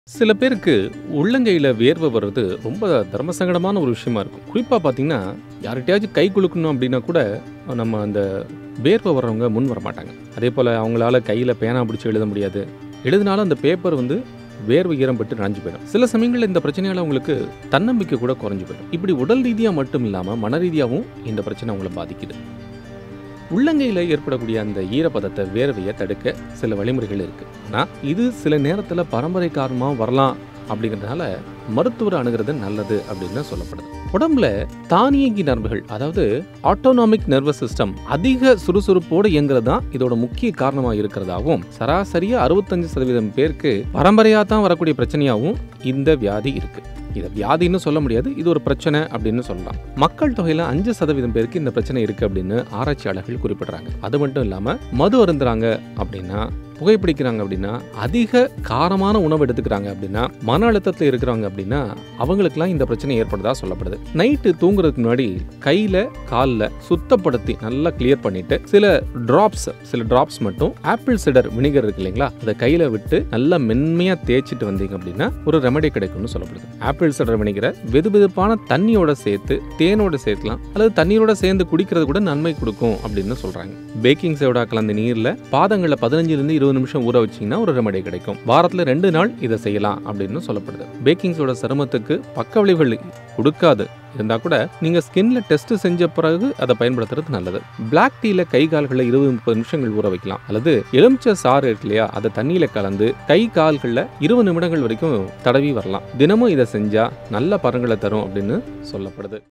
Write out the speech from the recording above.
சில பேருக்கு உள்ளங்கையில வேர்வை வர்றது ரொம்ப தர்ம சங்கடமான ஒரு விஷயமா இருக்கும். குறிப்பா பார்த்தீங்கன்னா, யார்கிட்டயாச்சும் கை குலுக்கணும் அப்டின்னா கூட, நம்ம அந்த வேர்வை வர்றவங்க முன் வரமாட்டாங்க. அதேபோல அவங்களால கையில பேனா பிடிச்சு எழுத முடியாது. எழுதினாலும் அந்த பேப்பர் வந்து வேர்வை ஈரம் பட்டு நனைஞ்சு போயிடும். சில சமயங்கள்ல இந்த பிரச்சனையால உங்களுக்கு தன்னம்பிக்கை கூட குறைஞ்சு போயிடும். இப்படி உடல் ரீதியா மட்டும் இல்லாம, மன ரீதியாவும் இந்த பிரச்சனை உங்கள பாதிக்குது. உள்ளங்கையில ஏற்படக்கூடிய அந்த ஈரப்பதத்த, வேர்வைய தடுக்க சில வழிமுறைகள் இருக்கு. ஆனா, இது சில நேரத்துல பரம்பரை காரணமா வரலாம் அப்படிங்கிறதுனால, மருத்துவர அணுகுறது நல்லது அப்படின்னு சொல்லப்படுது. உடம்புல தானியங்கி நரம்புகள், அதாவது ஆட்டோனாமிக் நர்வஸ் சிஸ்டம் அதிக சுறுசுறுப்போட இயங்குறது தான் இதோட முக்கிய காரணமா இருக்கிறதாவும், சராசரியா 65% பேருக்கு பரம்பரையா தான் வரக்கூடிய பிரச்சனையாவும் இந்த வியாதி இருக்கு. இத வியாதின்னு சொல்ல முடியாது. இது ஒரு பிரச்சனை அப்படின்னு சொல்லலாம். மக்கள் தொகையில 5% பேருக்கு இந்த பிரச்சனை இருக்கு அப்படின்னு ஆராய்ச்சியாளர்கள் குறிப்பிடுறாங்க. அது மட்டும் இல்லாம, மது அருந்துறாங்க அப்படின்னா, புகைப்பிடிக்கிறாங்க அப்படின்னா, அதிக காரமான உணவு எடுத்துக்கிறாங்க அப்படின்னா, மன அழுத்தத்துல இருக்கிறவங்க அப்படின்னா, அவங்களுக்கெல்லாம் இந்த பிரச்சனை ஏற்படுதா சொல்லப்படுது. நைட்டு தூங்குறதுக்கு முன்னாடி கையில, கால்ல சுத்தப்படுத்தி நல்லா கிளியர் பண்ணிட்டு, சில டிராப்ஸ் சில டிராப்ஸ் மட்டும் ஆப்பிள் சிடர் வினிகர் இருக்கு இல்லைங்களா? அத கையில விட்டு நல்லா மென்மையா தேய்ச்சுட்டு வந்தீங்க அப்படின்னா, ஒரு ரெமெடி கிடைக்கும்னு சொல்லப்படுது. ஆப்பிள் சிடர் வினிகர வெதுவெதுப்பான தண்ணியோட சேர்த்து, தேனோட சேர்க்கலாம். அல்லது தண்ணீரோட சேர்ந்து குடிக்கிறது கூட நன்மை குடுக்கும் அப்படின்னு சொல்றாங்க. பேக்கிங் சோடா கலந்த நீர்ல பாதங்கள்ல 15லிருந்து 20 நிமிஷம் ஊற வச்சீங்கன்னா ஒரு ரெமெடி கிடைக்கும். வாரத்துல 2 நாள் இத செய்யலாம் அப்படின்னு சொல்லப்படுது. பேக்கிங் சோடா சருமத்துக்கு பக்க விளைவுகள் குடுக்காது. இருந்தா கூட, நீங்க ஸ்கின்ல டெஸ்ட் செஞ்ச பிறகு அத பயன்படுத்துறது நல்லது. பிளாக் டீல கை, கால்கள 20, 30 நிமிஷங்கள் ஊற வைக்கலாம். அல்லது எலுமிச்சை சாறு இருக்கு இல்லையா? அத தண்ணீல கலந்து கை, கால்கள்ல 20 நிமிடங்கள் வரைக்கும் தடவி வரலாம். தினமும் இத செஞ்சா நல்ல பலன்கள தரும் அப்படின்னு சொல்லப்படுது.